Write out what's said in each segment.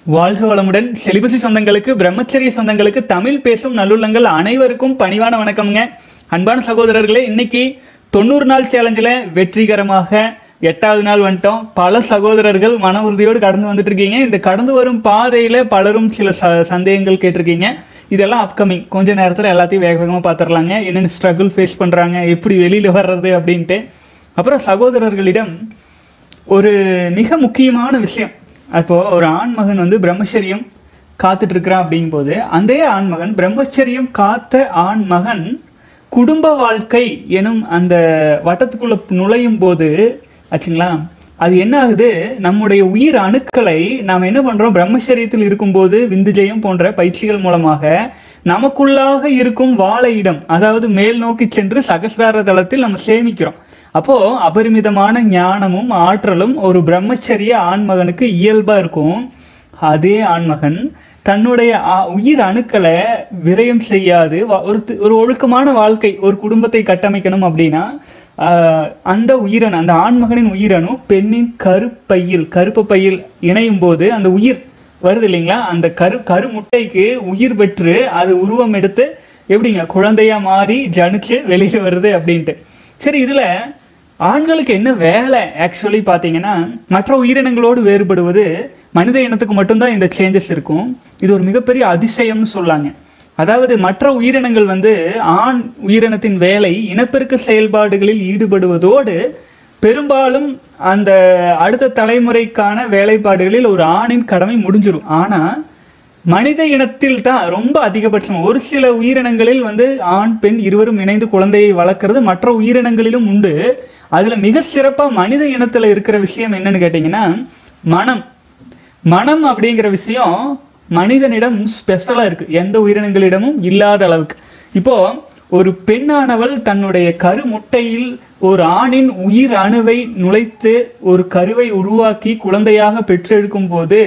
வாழ்க வளமுடன் செலிபசி சொந்தங்களுக்கு பிரம்மச்சரிய சொந்தங்களுக்கு தமிழ் பேசும் நல்லுள்ளங்கள் அனைவருக்கும் பணிவான வணக்கம்ங்க அன்பான சகோதரர்களே இன்னைக்கு தொண்ணூறு நாள் சேலஞ்சில் வெற்றிகரமாக எட்டாவது நாள் வந்துட்டோம் பல சகோதரர்கள் மன உறுதியோடு கடந்து வந்துட்டு இருக்கீங்க இந்த கடந்து வரும் பாதையில் பலரும் சில ச சந்தேகங்கள் கேட்டிருக்கீங்க இதெல்லாம் அப்கமிங் கொஞ்ச நேரத்தில் எல்லாத்தையும் வேக வேகமாக பார்த்துடலாங்க என்னென்ன ஸ்ட்ரகிள் ஃபேஸ் பண்ணுறாங்க எப்படி வெளியில் வர்றது அப்படின்ட்டு அப்புறம் சகோதரர்களிடம் ஒரு மிக முக்கியமான விஷயம் அப்போ ஒரு ஆண்மகன் வந்து பிரம்மச்சரியம் காத்துட்டு இருக்கிறான் அப்படிங்கும்போது அந்த ஆண்மகன் பிரம்மச்சரியம் காத்த ஆண்மகன் குடும்ப வாழ்க்கை எனும் அந்த வட்டத்துக்குள்ள நுழையும் போது ஆச்சுங்களா அது என்ன ஆகுது நம்முடைய உயிர் அணுக்களை நாம் என்ன பண்றோம் பிரம்மச்சரியத்தில் இருக்கும்போது விந்துஜயம் போன்ற பயிற்சிகள் மூலமாக நமக்குள்ளாக இருக்கும் வாழ இடம் அதாவது மேல் நோக்கி சென்று சகசிரார தளத்தில் நம்ம சேமிக்கிறோம் அப்போ அபரிமிதமான ஞானமும் ஆற்றலும் ஒரு பிரம்மச்சரிய ஆண்மகனுக்கு இயல்பா இருக்கும் அதே ஆண்மகன் தன்னுடைய ஆ- உயிர் அணுக்களை விரயம் செய்யாது வா- ஒரு தி- ஒரு ஒழுக்கமான வாழ்க்கை ஒரு குடும்பத்தை கட்டமைக்கணும் அப்படின்னா ஆஹ், அந்த உயிரணு அந்த ஆண்மகனின் உயிரணு பெண்ணின் கருப்பையில் கருப்பு பையில் இணையும் போது அந்த உயிர் வருது இல்லைங்களா அந்த கரு கருமுட்டைக்கு உயிர் பெற்று அது உருவம் எடுத்து எப்படிங்க குழந்தையா மாறி ஜனிச்சு வெளியே வருது அப்படின்ட்டு சரி இதுல ஆண்களுக்கு என்ன வேலை ஆக்சுவலி பார்த்தீங்கன்னா மற்ற உயிரினங்களோடு வேறுபடுவது மனித இனத்துக்கு மட்டும்தான் இந்த சேஞ்சஸ் இருக்கும் இது ஒரு மிகப்பெரிய அதிசயம்னு சொல்லாங்க அதாவது மற்ற உயிரினங்கள் வந்து ஆண் உயிரினத்தின் வேலை இனப்பெருக்க செயல்பாடுகளில் ஈடுபடுவதோடு பெரும்பாலும் அந்த அடுத்த தலைமுறைக்கான வேலைப்பாடுகளில் ஒரு ஆணின் கடமை முடிஞ்சிடும் ஆனா மனித இனத்தில் தான் ரொம்ப அதிகபட்சம் ஒரு சில உயிரினங்களில் வந்து ஆண் பெண் இருவரும் இணைந்து குழந்தையை வளர்க்கறது மற்ற உயிரினங்களிலும் உண்டு அதுல மிக சிறப்பா மனித இனத்துல இருக்கிற விஷயம் என்னன்னு கேட்டீங்கன்னா மனம் மனம் அப்படிங்கிற விஷயம் மனிதனிடம் ஸ்பெஷலா இருக்கு எந்த உயிரினங்களிடமும் இல்லாத அளவுக்கு இப்போ ஒரு பெண்ணானவள் தன்னுடைய கருமுட்டையில் ஒரு ஆணின் உயிர் அணுவை நுழைத்து ஒரு கருவை உருவாக்கி குழந்தையாக பெற்றெடுக்கும் போது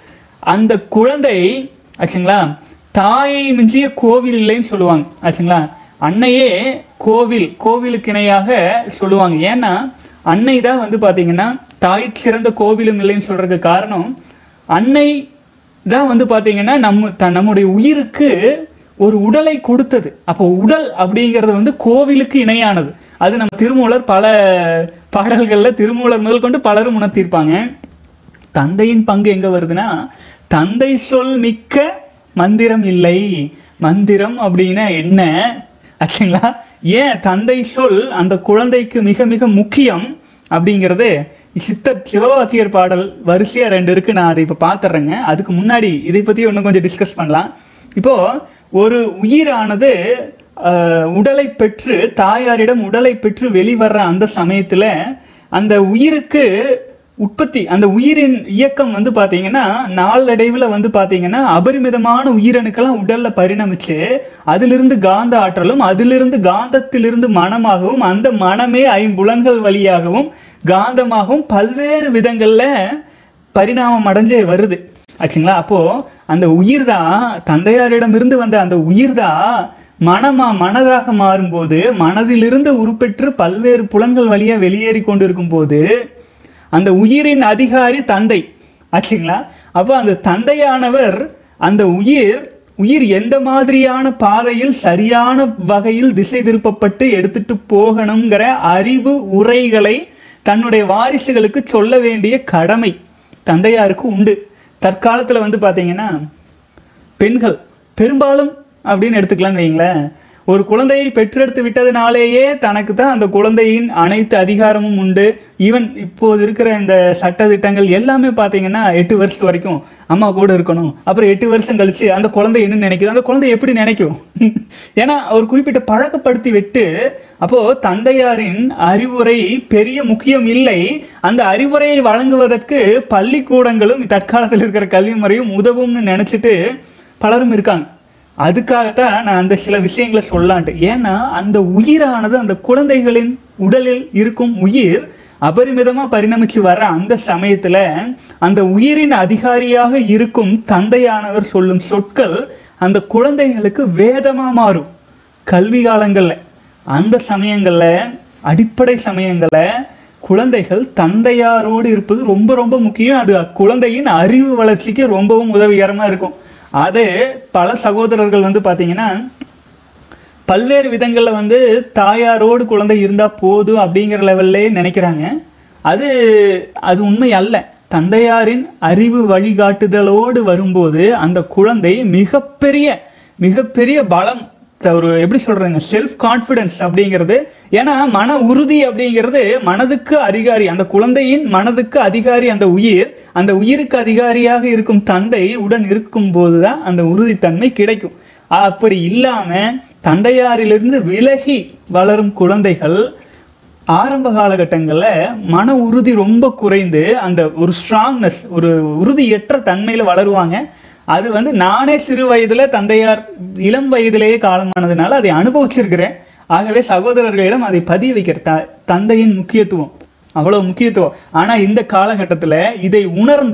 அந்த குழந்தை ஆச்சுங்களா தாயை மிஞ்சிய கோவில் இல்லைன்னு சொல்லுவாங்க ஆச்சுங்களா அன்னையே கோவில் கோவிலுக்கு இணையாக சொல்லுவாங்க ஏன்னா அன்னை தான் வந்து பாத்தீங்கன்னா தாய் சிறந்த கோவிலும் இல்லைன்னு சொல்றதுக்கு காரணம் அன்னை தான் வந்து பாத்தீங்கன்னா நம்ம த நம்முடைய உயிருக்கு ஒரு உடலை கொடுத்தது அப்போ உடல் அப்படிங்கிறது வந்து கோவிலுக்கு இணையானது அது நம்ம திருமூலர் பல பாடல்கள்ல திருமூலர் முதல் கொண்டு பலரும் உணர்த்தியிருப்பாங்க தந்தையின் பங்கு எங்க வருதுன்னா தந்தை சொல் மிக்க மந்திரம் இல்லை மந்திரம் அப்படின்னா என்ன ஆச்சுங்களா ஏன் தந்தை சொல் அந்த குழந்தைக்கு மிக மிக முக்கியம் அப்படிங்கிறது சித்தர் சிவவாக்கியர் பாடல் வரிசையா ரெண்டு இருக்கு நான் அதை இப்ப பாத்துறேங்க அதுக்கு முன்னாடி இதை பத்தி இன்னும் கொஞ்சம் டிஸ்கஸ் பண்ணலாம் இப்போ ஒரு உயிரானது ஆஹ், உடலை பெற்று தாயாரிடம் உடலை பெற்று வெளிவர்ற அந்த சமயத்துல அந்த உயிருக்கு உற்பத்தி அந்த உயிரின் இயக்கம் வந்து பாத்தீங்கன்னா நாளடைவுல வந்து பாத்தீங்கன்னா அபரிமிதமான உயிரணுக்கெல்லாம் உடல்ல பரிணமிச்சு அதிலிருந்து காந்த ஆற்றலும் அதிலிருந்து காந்தத்திலிருந்து மனமாகவும் அந்த மனமே ஐம்புலன்கள் வழியாகவும் காந்தமாகவும் பல்வேறு விதங்கள்ல பரிணாமம் அடைஞ்சு வருது ஆச்சுங்களா அப்போ அந்த உயிர் தான் தந்தையாரிடம் இருந்து வந்த அந்த உயிர் தான் மனமா மனதாக மாறும்போது மனதிலிருந்து உருப்பெற்று பல்வேறு புலன்கள் வழியா வெளியேறி கொண்டிருக்கும் போது அந்த உயிரின் அதிகாரி தந்தை ஆச்சுங்களா அப்போ அந்த தந்தையானவர் அந்த உயிர் உயிர் எந்த மாதிரியான பாதையில் சரியான வகையில் திசை திருப்பப்பட்டு எடுத்துட்டு போகணுங்கிற அறிவு உரைகளை தன்னுடைய வாரிசுகளுக்கு சொல்ல வேண்டிய கடமை தந்தையாருக்கு உண்டு தற்காலத்துல வந்து பாத்தீங்கன்னா பெண்கள் பெரும்பாலும் அப்படின்னு எடுத்துக்கலாம்னு வைங்களேன் ஒரு குழந்தையை பெற்றெடுத்து விட்டதுனாலேயே தனக்கு தான் அந்த குழந்தையின் அனைத்து அதிகாரமும் உண்டு ஈவன் இப்போது இருக்கிற இந்த சட்ட திட்டங்கள் எல்லாமே பார்த்தீங்கன்னா எட்டு வருஷத்து வரைக்கும் அம்மா கூட இருக்கணும் அப்புறம் எட்டு வருஷம் கழிச்சு அந்த குழந்தை என்ன நினைக்குது அந்த குழந்தை எப்படி நினைக்கும் ஏன்னா ஒரு குறிப்பிட்ட பழக்கப்படுத்தி விட்டு அப்போ தந்தையாரின் அறிவுரை பெரிய முக்கியம் இல்லை அந்த அறிவுரையை வழங்குவதற்கு பள்ளிக்கூடங்களும் தற்காலத்தில் இருக்கிற கல்வி முறையும் உதவும்னு நினைச்சிட்டு பலரும் இருக்காங்க அதுக்காகத்தான் நான் அந்த சில விஷயங்களை சொல்லலான்ட்டு ஏன்னா அந்த உயிரானது அந்த குழந்தைகளின் உடலில் இருக்கும் உயிர் அபரிமிதமா பரிணமிச்சு வர்ற அந்த சமயத்துல அந்த உயிரின் அதிகாரியாக இருக்கும் தந்தையானவர் சொல்லும் சொற்கள் அந்த குழந்தைகளுக்கு வேதமா மாறும் கல்வி காலங்கள்ல அந்த சமயங்கள்ல அடிப்படை சமயங்கள்ல குழந்தைகள் தந்தையாரோடு இருப்பது ரொம்ப ரொம்ப முக்கியம் அது குழந்தையின் அறிவு வளர்ச்சிக்கு ரொம்பவும் உதவிகரமா இருக்கும் அது பல சகோதரர்கள் வந்து பாத்தீங்கன்னா பல்வேறு விதங்களில் வந்து தாயாரோடு குழந்தை இருந்தால் போதும் அப்படிங்கிற லெவல்லே நினைக்கிறாங்க அது அது உண்மை அல்ல தந்தையாரின் அறிவு வழிகாட்டுதலோடு வரும்போது அந்த குழந்தை மிகப்பெரிய மிகப்பெரிய பலம் த- ஒரு எப்படி சொல்றாங்க செல்ஃப் கான்ஃபிடன்ஸ் அப்படிங்கிறது ஏன்னா மன உறுதி அப்படிங்கிறது மனதுக்கு அதிகாரி அந்த குழந்தையின் மனதுக்கு அதிகாரி அந்த உயிர் அந்த உயிருக்கு அதிகாரியாக இருக்கும் தந்தை உடன் இருக்கும் போதுதான் அந்த உறுதித்தன்மை கிடைக்கும் அப்படி இல்லாம தந்தையாரிலிருந்து விலகி வளரும் குழந்தைகள் ஆரம்ப காலகட்டங்களில் மன உறுதி ரொம்ப குறைந்து அந்த ஒரு ஸ்ட்ராங்னஸ் ஒரு உறுதியற்ற தன்மையில் வளருவாங்க அது வந்து நானே சிறு வயதுல தந்தையார் இளம் வயதிலேயே காலமானதுனால அதை அனுபவிச்சிருக்கிறேன் ஆகவே சகோதரர்களிடம் அதை பதிய வைக்கிற த தந்தையின் முக்கியத்துவம் அவ்வளவு முக்கியத்துவம் ஆனா இந்த காலகட்டத்துல இதை உணர்ந்த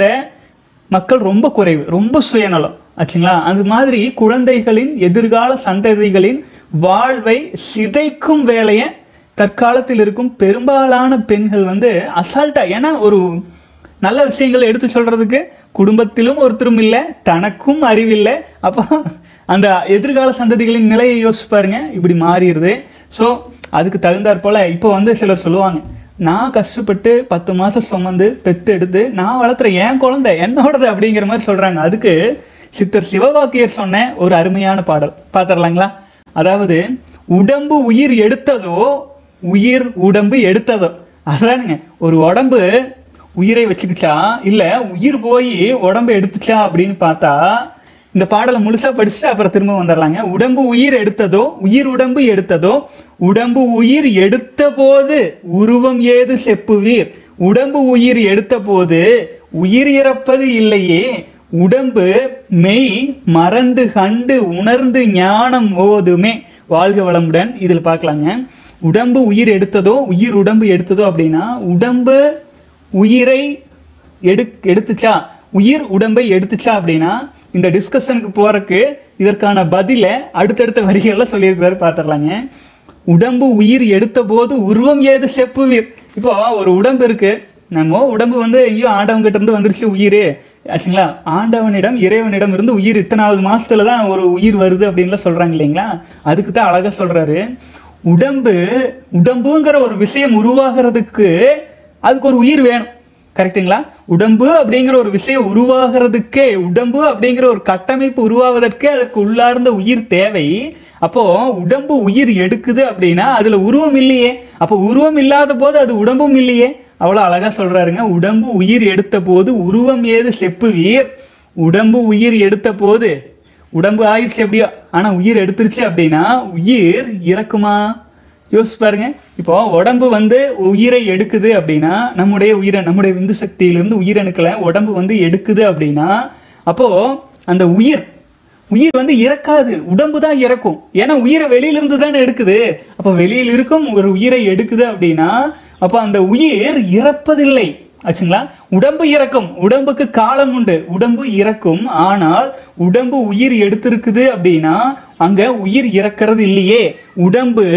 மக்கள் ரொம்ப குறைவு ரொம்ப சுயநலம் ஆச்சுங்களா அது மாதிரி குழந்தைகளின் எதிர்கால சந்ததிகளின் வாழ்வை சிதைக்கும் வேலையை தற்காலத்தில் இருக்கும் பெரும்பாலான பெண்கள் வந்து அசால்ட்டா ஏன்னா ஒரு நல்ல விஷயங்களை எடுத்து சொல்றதுக்கு குடும்பத்திலும் ஒருத்தரும் இல்லை தனக்கும் அறிவில்லை அப்போ அந்த எதிர்கால சந்ததிகளின் நிலையை யோசிச்சு பாருங்க இப்படி மாறிடுது ஸோ அதுக்கு தகுந்தாற் போல இப்போ வந்து சிலர் சொல்லுவாங்க நான் கஷ்டப்பட்டு பத்து மாசம் சுமந்து பெத்து எடுத்து நான் வளர்த்துற என் குழந்தை என்னோடது அப்படிங்கிற மாதிரி சொல்றாங்க அதுக்கு சித்தர் சிவவாக்கியர் சொன்ன ஒரு அருமையான பாடல் பார்த்துடலாங்களா அதாவது உடம்பு உயிர் எடுத்ததோ உயிர் உடம்பு எடுத்ததோ அதானுங்க ஒரு உடம்பு உயிரை வச்சுக்கிச்சா இல்ல உயிர் போய் உடம்பு எடுத்துச்சா அப்படின்னு பார்த்தா இந்த பாடலை முழுசா படிச்சுட்டு அப்புறம் திரும்ப வந்துடலாங்க உடம்பு உயிர் எடுத்ததோ உயிர் உடம்பு எடுத்ததோ உடம்பு உயிர் எடுத்த போது உருவம் ஏது செப்புவீர் உடம்பு உயிர் எடுத்த போது உயிர் இறப்பது இல்லையே உடம்பு மெய் மறந்து கண்டு உணர்ந்து ஞானம் ஓதுமே வாழ்க வளமுடன் இதில் பார்க்கலாங்க உடம்பு உயிர் எடுத்ததோ உயிர் உடம்பு எடுத்ததோ அப்படின்னா உடம்பு உயிரை எடு எடுத்துச்சா உயிர் உடம்பை எடுத்துச்சா அப்படின்னா இந்த டிஸ்கஷனுக்கு போறதுக்கு இதற்கான பதிலை அடுத்தடுத்த வரிகளில் சொல்லியிருக்கிறாரு பார்த்துடலாங்க உடம்பு உயிர் எடுத்த போது உருவம் ஏது செப்புவீர் இப்போ ஒரு உடம்பு இருக்கு நம்ம உடம்பு வந்து எங்கேயோ ஆண்டவன்கிட்ட இருந்து வந்துருச்சு உயிர் ஆச்சுங்களா ஆண்டவனிடம் இறைவனிடம் இருந்து உயிர் இத்தனாவது மாசத்துல தான் ஒரு உயிர் வருது அப்படின்லாம் சொல்றாங்க இல்லைங்களா அதுக்கு தான் அழகா சொல்றாரு உடம்பு உடம்புங்கிற ஒரு விஷயம் உருவாகிறதுக்கு அதுக்கு ஒரு உயிர் வேணும் கரெக்ட்டுங்களா உடம்பு அப்படிங்கிற ஒரு விஷயம் உருவாகிறதுக்கே உடம்பு அப்படிங்கிற ஒரு கட்டமைப்பு உருவாவதற்கே அதற்கு உள்ளார்ந்த உயிர் தேவை அப்போ உடம்பு உயிர் எடுக்குது அப்படின்னா அதுல உருவம் இல்லையே அப்போ உருவம் இல்லாத போது அது உடம்பும் இல்லையே அவ்வளவு அழகா சொல்றாருங்க உடம்பு உயிர் எடுத்த போது உருவம் ஏது செப்புவீர் உடம்பு உயிர் எடுத்த போது உடம்பு ஆயிடுச்சு எப்படியோ ஆனா உயிர் எடுத்துருச்சு அப்படின்னா உயிர் இறக்குமா யோசிச்சு பாருங்க இப்போ உடம்பு வந்து உயிரை எடுக்குது அப்படின்னா நம்முடைய உயிரை நம்முடைய விந்து சக்தியிலிருந்து உயிரணுக்களை உடம்பு வந்து எடுக்குது அப்படின்னா அப்போ அந்த உயிர் உயிர் வந்து இறக்காது உடம்பு தான் இறக்கும் ஏன்னா உயிரை வெளியிலிருந்து தானே எடுக்குது அப்போ வெளியில் இருக்கும் ஒரு உயிரை எடுக்குது அப்படின்னா அப்போ அந்த உயிர் இறப்பதில்லை ஆச்சுங்களா உடம்பு இறக்கும் உடம்புக்கு காலம் உண்டு உடம்பு இறக்கும் ஆனால் உடம்பு உயிர் எடுத்திருக்குது அப்படின்னா அங்க உயிர் இறக்கிறது இல்லையே உடம்பு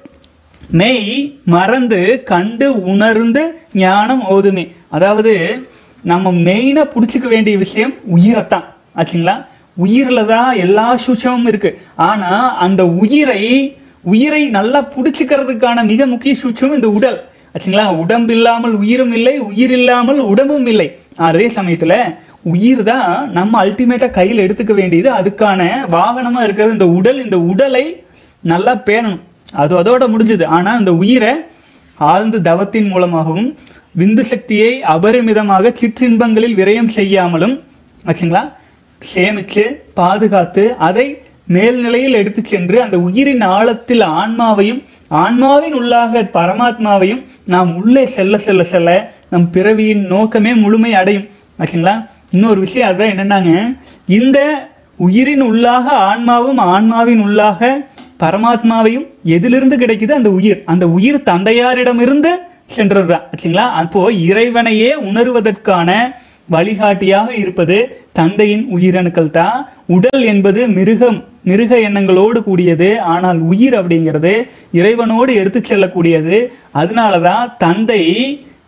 மெய் மறந்து கண்டு உணர்ந்து ஞானம் ஓதுமே அதாவது நம்ம மெயினாக பிடிச்சிக்க வேண்டிய விஷயம் உயிரைத்தான் ஆச்சுங்களா உயிரில் தான் எல்லா சூட்சமும் இருக்கு ஆனா அந்த உயிரை உயிரை நல்லா பிடிச்சிக்கிறதுக்கான மிக முக்கிய சூட்சம் இந்த உடல் ஆச்சுங்களா உடம்பு இல்லாமல் உயிரும் இல்லை உயிர் இல்லாமல் உடம்பும் இல்லை அதே சமயத்துல உயிர் தான் நம்ம அல்டிமேட்டா கையில் எடுத்துக்க வேண்டியது அதுக்கான வாகனமா இருக்கிறது இந்த உடல் இந்த உடலை நல்லா பேணணும் அது அதோட முடிஞ்சது ஆனா அந்த உயிரை ஆழ்ந்து தவத்தின் மூலமாகவும் விந்து சக்தியை அபரிமிதமாக சிற்றின்பங்களில் விரயம் செய்யாமலும் ஆச்சுங்களா சேமிச்சு பாதுகாத்து அதை மேல்நிலையில் எடுத்து சென்று அந்த உயிரின் ஆழத்தில் ஆன்மாவையும் ஆன்மாவின் உள்ளாக பரமாத்மாவையும் நாம் உள்ளே செல்ல செல்ல செல்ல நம் பிறவியின் நோக்கமே முழுமை அடையும் ஆச்சுங்களா இன்னொரு விஷயம் அதுதான் என்னன்னாங்க இந்த உயிரின் உள்ளாக ஆன்மாவும் ஆன்மாவின் உள்ளாக பரமாத்மாவையும் எதிலிருந்து கிடைக்குது அந்த உயிர் அந்த உயிர் தந்தையாரிடமிருந்து சென்றதுதான் ஆச்சுங்களா அப்போ இறைவனையே உணர்வதற்கான வழிகாட்டியாக இருப்பது தந்தையின் உயிரணுக்கள் தான் உடல் என்பது மிருகம் மிருக எண்ணங்களோடு கூடியது ஆனால் உயிர் அப்படிங்கிறது இறைவனோடு எடுத்து செல்லக்கூடியது அதனால தான் தந்தை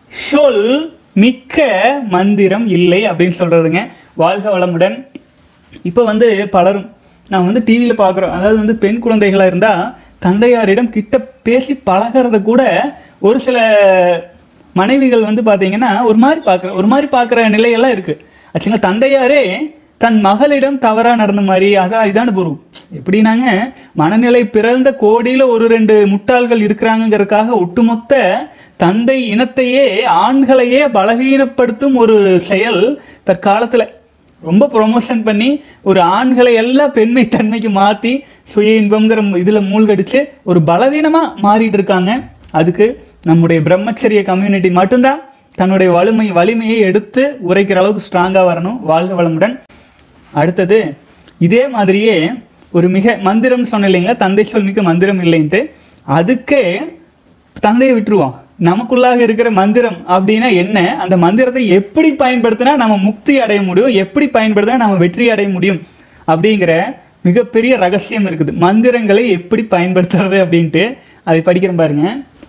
சொல் மிக்க மந்திரம் இல்லை அப்படின்னு சொல்றதுங்க வாழ்க வளமுடன் இப்போ வந்து பலரும் நான் வந்து டிவியில் பார்க்குறோம் அதாவது வந்து பெண் குழந்தைகளாக இருந்தால் தந்தையாரிடம் கிட்ட பேசி பழகிறத கூட ஒரு சில மனைவிகள் வந்து பார்த்தீங்கன்னா ஒரு மாதிரி பார்க்குற ஒரு மாதிரி பார்க்குற நிலையெல்லாம் இருக்குது ஆக்சுவலாக தந்தையாரே தன் மகளிடம் தவறாக நடந்த மாதிரி அதான் இதான பொருள் எப்படின்னாங்க மனநிலை பிறந்த கோடியில் ஒரு ரெண்டு முட்டாள்கள் இருக்கிறாங்கங்கிறதுக்காக ஒட்டுமொத்த தந்தை இனத்தையே ஆண்களையே பலவீனப்படுத்தும் ஒரு செயல் தற்காலத்தில் ரொம்ப ப்ரொமோஷன் பண்ணி ஒரு ஆண்களை எல்லாம் பெண்மை தன்மைக்கு மாற்றி சுய இன்பங்கிற இதில் மூழ்கடிச்சு ஒரு பலவீனமாக மாறிட்டு இருக்காங்க அதுக்கு நம்முடைய பிரம்மச்சரிய கம்யூனிட்டி மட்டும்தான் தன்னுடைய வலிமை வலிமையை எடுத்து உரைக்கிற அளவுக்கு ஸ்ட்ராங்காக வரணும் வாழ்க வளமுடன் அடுத்தது இதே மாதிரியே ஒரு மிக மந்திரம் சொன்ன இல்லைங்களா தந்தை சொல் மிக்க மந்திரம் இல்லைன்ட்டு அதுக்கே தந்தையை விட்டுருவோம் நமக்குள்ளாக இருக்கிற மந்திரம் அப்படின்னா என்ன அந்த மந்திரத்தை எப்படி பயன்படுத்தினா நம்ம முக்தி அடைய முடியும் எப்படி பயன்படுத்தினா நம்ம வெற்றி அடைய முடியும் அப்படிங்கிற மிகப்பெரிய ரகசியம் இருக்குது மந்திரங்களை எப்படி பயன்படுத்துறது அப்படின்ட்டு அதை படிக்கிறேன் பாருங்க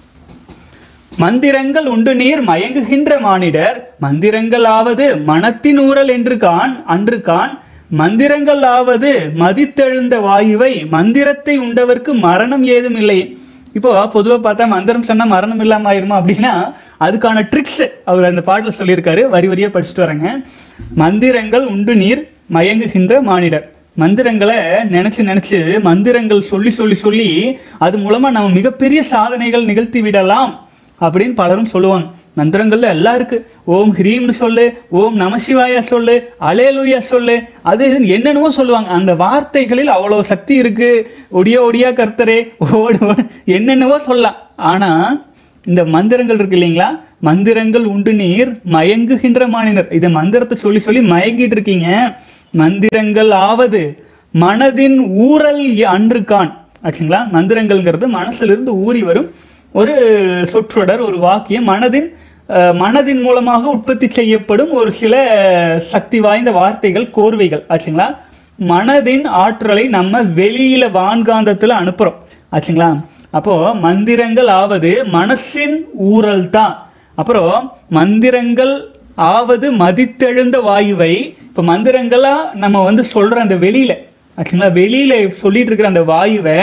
மந்திரங்கள் உண்டு நீர் மயங்குகின்ற மானிடர் மந்திரங்கள் ஆவது மனத்தின் ஊரல் என்று கான் அன்று கான் மந்திரங்கள் ஆவது மதித்தெழுந்த வாயுவை மந்திரத்தை உண்டவர்க்கு மரணம் ஏதும் இல்லை இப்போ பொதுவாக பார்த்தா மந்திரம் சொன்னா மரணம் இல்லாம ஆயிருமா அப்படின்னா அதுக்கான ட்ரிக்ஸ் அவர் அந்த பாட்டில் சொல்லியிருக்காரு வரி வரியா படிச்சுட்டு வரேங்க மந்திரங்கள் உண்டு நீர் மயங்குகின்ற மானிடர் மந்திரங்களை நினைச்சு நினைச்சு மந்திரங்கள் சொல்லி சொல்லி சொல்லி அது மூலமா நம்ம மிகப்பெரிய சாதனைகள் நிகழ்த்தி விடலாம் அப்படின்னு பலரும் சொல்லுவாங்க மந்திரங்கள்ல எல்லாம் இருக்கு ஓம் ஹ்ரீம்னு சொல்லு ஓம் நமசிவாயா சொல்லு அலேலுயா சொல்லு அது இதுன்னு என்னென்னவோ சொல்லுவாங்க அந்த வார்த்தைகளில் அவ்வளவு சக்தி இருக்கு ஒடியா ஒடியா கர்த்தரே ஓடு ஓடு என்னென்னவோ சொல்லலாம் ஆனா இந்த மந்திரங்கள் இருக்கு இல்லைங்களா மந்திரங்கள் உண்டு நீர் மயங்குகின்ற மாநிலர் இதை மந்திரத்தை சொல்லி சொல்லி மயங்கிட்டு இருக்கீங்க மந்திரங்கள் ஆவது மனதின் ஊரல் அன்று கான் ஆச்சுங்களா மந்திரங்கள்ங்கிறது மனசிலிருந்து ஊறி வரும் ஒரு சொற்றொடர் ஒரு வாக்கியம் மனதின் அஹ், மனதின் மூலமாக உற்பத்தி செய்யப்படும் ஒரு சில சக்தி வாய்ந்த வார்த்தைகள் கோர்வைகள் ஆச்சுங்களா மனதின் ஆற்றலை நம்ம வெளியில வான்காந்தத்துல அனுப்புறோம் ஆச்சுங்களா அப்போ மந்திரங்கள் ஆவது மனசின் ஊரல் தான் அப்புறம் மந்திரங்கள் ஆவது மதித்தெழுந்த வாயுவை இப்போ மந்திரங்களா நம்ம வந்து சொல்ற அந்த வெளியில ஆச்சுங்களா வெளியில சொல்லிட்டு இருக்கிற அந்த வாயுவை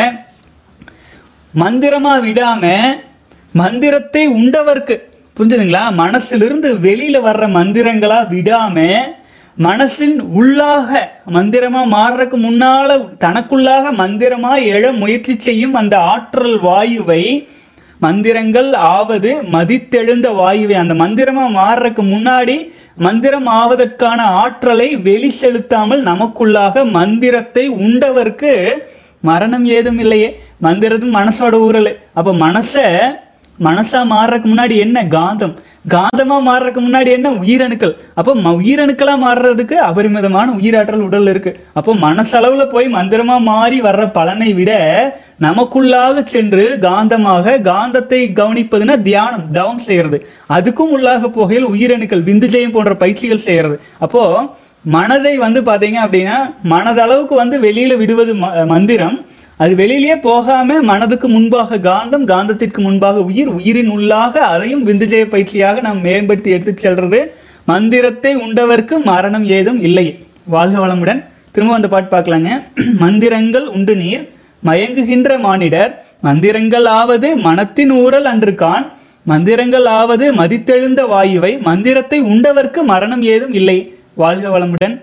மந்திரமா விடாம மந்திரத்தை உண்டவர்க்கு புரிஞ்சுதுங்களா மனசிலிருந்து வெளியில வர்ற மந்திரங்களா விடாம மனசின் உள்ளாக மந்திரமா மாறுறதுக்கு முன்னால தனக்குள்ளாக மந்திரமா எழ முயற்சி செய்யும் அந்த ஆற்றல் வாயுவை மந்திரங்கள் ஆவது மதித்தெழுந்த வாயுவை அந்த மந்திரமா மாறுறதுக்கு முன்னாடி மந்திரம் ஆவதற்கான ஆற்றலை வெளி செலுத்தாமல் நமக்குள்ளாக மந்திரத்தை உண்டவர்க்கு மரணம் ஏதும் இல்லையே மந்திரத்தும் மனசோட ஊரல் அப்ப மனச மனசா மாறுறதுக்கு முன்னாடி என்ன காந்தம் காந்தமா மாறுறதுக்கு முன்னாடி என்ன உயிரணுக்கள் அப்போ ம- உயிரணுக்களா மாறுறதுக்கு அபரிமிதமான உயிராற்றல் உடல்ல இருக்கு அப்போ மனசளவுல போய் மந்திரமா மாறி வர்ற பலனை விட நமக்குள்ளாக சென்று காந்தமாக காந்தத்தை கவனிப்பதுன்னா தியானம் தவம் செய்யறது அதுக்கும் உள்ளாக போகையில் உயிரணுக்கள் விந்துஜயம் போன்ற பயிற்சிகள் செய்யறது அப்போ மனதை வந்து பாத்தீங்க அப்படின்னா மனதளவுக்கு வந்து வெளியில விடுவது ம- மந்திரம் அது வெளியிலேயே போகாம மனதுக்கு முன்பாக காந்தம் காந்தத்திற்கு முன்பாக உயிர் உயிரின் உள்ளாக அதையும் விந்துஜய பயிற்சியாக நாம் மேம்படுத்தி எடுத்துச் செல்றது மந்திரத்தை உண்டவர்க்கு மரணம் ஏதும் இல்லை வாழ்க வளமுடன் திரும்ப அந்த பாட்டு பார்க்கலாங்க மந்திரங்கள் உண்டு நீர் மயங்குகின்ற மானிடர் மந்திரங்கள் ஆவது மனத்தின் ஊரல் அன்று கான் மந்திரங்கள் ஆவது மதித்தெழுந்த வாயுவை மந்திரத்தை உண்டவர்க்கு மரணம் ஏதும் இல்லை வாழ்க வளமுடன்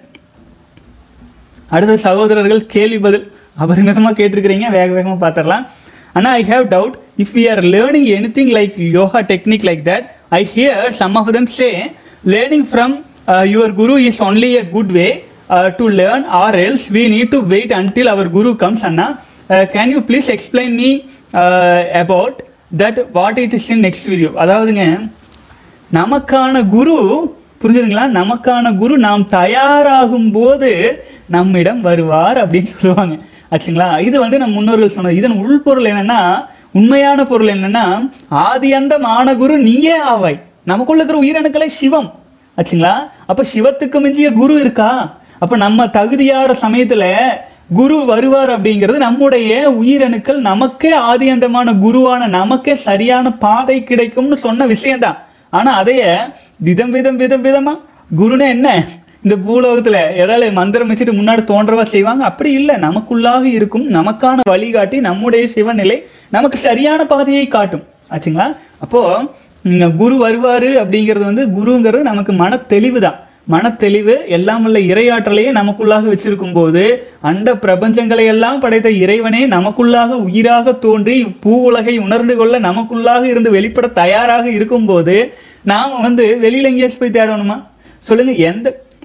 அடுத்த சகோதரர்கள் கேள்வி பதில் அபரிமிதமாக கேட்டிருக்கிறீங்க வேக வேகமாக பார்த்துடலாம் ஆனால் I have doubt if we are learning anything like yoga technique like that I hear some of them say learning from your guru is only a good way to learn or else we need to wait until our guru comes அண்ணா can you please explain me about that what it is in next video அதாவதுங்க நமக்கான குரு புரிஞ்சுதுங்களா நமக்கான குரு நாம் தயாராகும் போது நம்மிடம் வருவார் அப்படின்னு சொல்லுவாங்க ஆச்சுங்களா இது வந்து நம்ம முன்னோர்கள் சொன்னது இதன் உள்பொருள் என்னன்னா உண்மையான பொருள் என்னன்னா ஆதி அந்த குரு நீயே ஆவாய் நமக்குள்ள இருக்கிற உயிரணுக்களை சிவம் ஆச்சுங்களா அப்ப சிவத்துக்கு மிஞ்சிய குரு இருக்கா அப்ப நம்ம தகுதியாற சமயத்துல குரு வருவார் அப்படிங்கிறது நம்முடைய உயிரணுக்கள் நமக்கே ஆதியந்தமான குருவான நமக்கே சரியான பாதை கிடைக்கும்னு சொன்ன விஷயம்தான் ஆனா அதைய விதம் விதம் விதம் விதமா குருனா என்ன இந்த பூலோகத்துல ஏதாவது மந்திரம் வச்சுட்டு முன்னாடி தோன்றவா செய்வாங்க அப்படி இல்லை நமக்குள்ளாக இருக்கும் நமக்கான வழிகாட்டி நம்முடைய சிவநிலை நமக்கு சரியான பாதையை காட்டும் ஆச்சுங்களா அப்போ இங்க குரு வருவாரு அப்படிங்கிறது வந்து குருங்கிறது நமக்கு மன தெளிவு தான் மனத்தெளிவு எல்லாம் உள்ள இறையாற்றலையே நமக்குள்ளாக வச்சிருக்கும் போது அண்ட பிரபஞ்சங்களை எல்லாம் படைத்த இறைவனே நமக்குள்ளாக உயிராக தோன்றி பூ உலகை உணர்ந்து கொள்ள நமக்குள்ளாக இருந்து வெளிப்பட தயாராக இருக்கும்போது நாம வந்து வெளியில எங்கேயாச்சும் போய் தேடணுமா சொல்லுங்க எந்த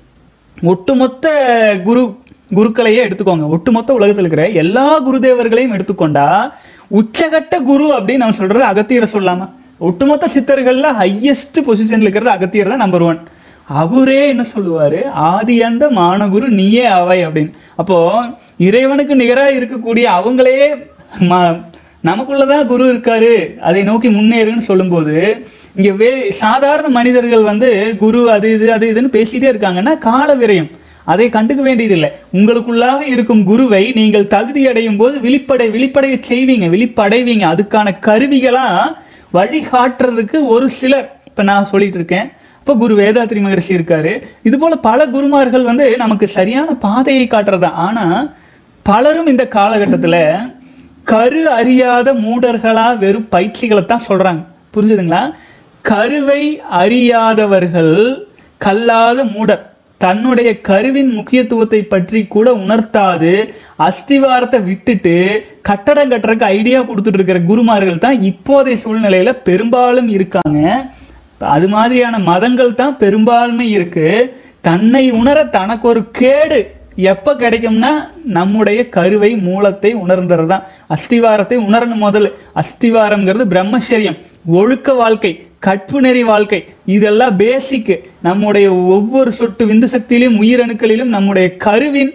ஒட்டுமொத்த குரு குருக்களையே எடுத்துக்கோங்க ஒட்டுமொத்த உலகத்தில் இருக்கிற எல்லா குருதேவர்களையும் எடுத்துக்கொண்டா உச்சகட்ட குரு அப்படின்னு நம்ம சொல்றது அகத்தியரை சொல்லலாமா ஒட்டுமொத்த சித்தர்கள்ல ஹையஸ்ட் பொசிஷன்ல இருக்கிறது அகத்தியர் தான் நம்பர் ஒன் அவரே என்ன சொல்லுவாரு ஆதி அந்த மானகுரு நீயே அவை அப்படின்னு அப்போ இறைவனுக்கு நிகரா இருக்கக்கூடிய அவங்களே ம- நமக்குள்ளதான் குரு இருக்காரு அதை நோக்கி முன்னேறுன்னு சொல்லும்போது இங்க வே சாதாரண மனிதர்கள் வந்து குரு அது இது அது இதுன்னு பேசிட்டே இருக்காங்கன்னா கால விரயம் அதை கண்டுக்க வேண்டியதில்லை உங்களுக்குள்ளாக இருக்கும் குருவை நீங்கள் தகுதி அடையும் போது விழிப்படை விழிப்படைய செய்வீங்க விழிப்படைவீங்க அதுக்கான கருவிகளா வழிகாட்டுறதுக்கு ஒரு சிலர் இப்ப நான் சொல்லிட்டு இருக்கேன் இப்போ குரு வேதாத்ரி மகரிஷி இருக்காரு இது போல பல குருமார்கள் வந்து நமக்கு சரியான பாதையை காட்டுறதா ஆனா பலரும் இந்த காலகட்டத்துல கரு அறியாத மூடர்களா வெறும் பயிற்சிகளை தான் சொல்றாங்க புரிஞ்சுதுங்களா கருவை அறியாதவர்கள் கல்லாத மூடர் தன்னுடைய கருவின் முக்கியத்துவத்தை பற்றி கூட உணர்த்தாது அஸ்திவாரத்தை விட்டுட்டு கட்டடம் கட்டுறதுக்கு ஐடியா கொடுத்துட்டு இருக்கிற குருமார்கள் தான் இப்போதைய சூழ்நிலையில பெரும்பாலும் இருக்காங்க அது மாதிரியான மதங்கள் தான் பெரும்பான்மை இருக்கு தன்னை உணர தனக்கு ஒரு கேடு எப்ப கிடைக்கும்னா நம்முடைய கருவை மூலத்தை உணர்ந்துறது தான் அஸ்திவாரத்தை உணரணும் முதல்ல அஸ்திவாரம்ங்கிறது பிரம்மச்சரியம் ஒழுக்க வாழ்க்கை கற்பு நெறி வாழ்க்கை இதெல்லாம் பேசிக் நம்முடைய ஒவ்வொரு சொட்டு விந்து சக்தியிலும் உயிரணுக்களிலும் நம்முடைய கருவின்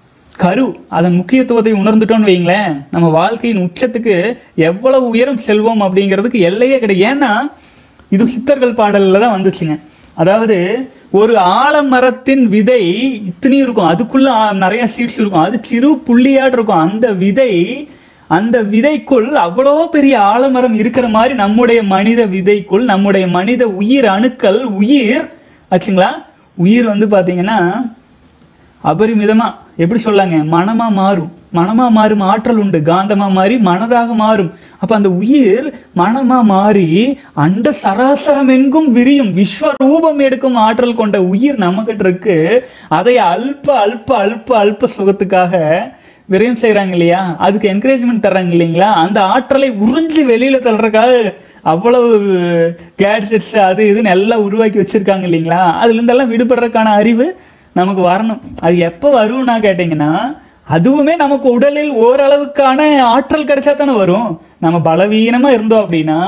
கரு அதன் முக்கியத்துவத்தை உணர்ந்துட்டோம்னு வைங்களேன் நம்ம வாழ்க்கையின் உச்சத்துக்கு எவ்வளவு உயரம் செல்வோம் அப்படிங்கிறதுக்கு எல்லையே கிடையாது ஏன்னா இது சித்தர்கள் பாடல்ல தான் வந்துச்சுங்க அதாவது ஒரு ஆலமரத்தின் விதை இத்தனையும் இருக்கும் அதுக்குள்ள ஆ- நிறைய சீட்ஸ் இருக்கும் அது சிறு புள்ளியாட்டு இருக்கும் அந்த விதை அந்த விதைக்குள் அவ்வளோ பெரிய ஆலமரம் இருக்கிற மாதிரி நம்முடைய மனித விதைக்குள் நம்முடைய மனித உயிர் அணுக்கள் உயிர் ஆச்சுங்களா உயிர் வந்து பாத்தீங்கன்னா அபரிமிதமா எப்படி சொல்லாங்க மனமா மாறும் மனமா மாறும் ஆற்றல் உண்டு காந்தமா மாறி மனதாக மாறும் அப்ப அந்த உயிர் மனமா மாறி அந்த சராசரம் எங்கும் விரியும் விஸ்வரூபம் எடுக்கும் ஆற்றல் கொண்ட உயிர் நம்மகிட்ட இருக்கு அதை அல்ப அல்ப அல்ப அல்ப சுகத்துக்காக விரயம் செய்றாங்க இல்லையா அதுக்கு என்கரேஜ்மெண்ட் தர்றாங்க இல்லைங்களா அந்த ஆற்றலை உறிஞ்சி வெளியில தள்ளுறதுக்காக அவ்வளவு கேட்ஜெட்ஸ் அது இதுன்னு எல்லாம் உருவாக்கி வச்சிருக்காங்க இல்லைங்களா அதுல இருந்தெல்லாம் விடுபடுறதுக்கான அறிவு நமக்கு வரணும் அது எப்போ வரும்னா கேட்டிங்கன்னா அதுவுமே நமக்கு உடலில் ஓரளவுக்கான ஆற்றல் கிடைச்சா தானே வரும் நம்ம பலவீனமா இருந்தோம் அப்படின்னா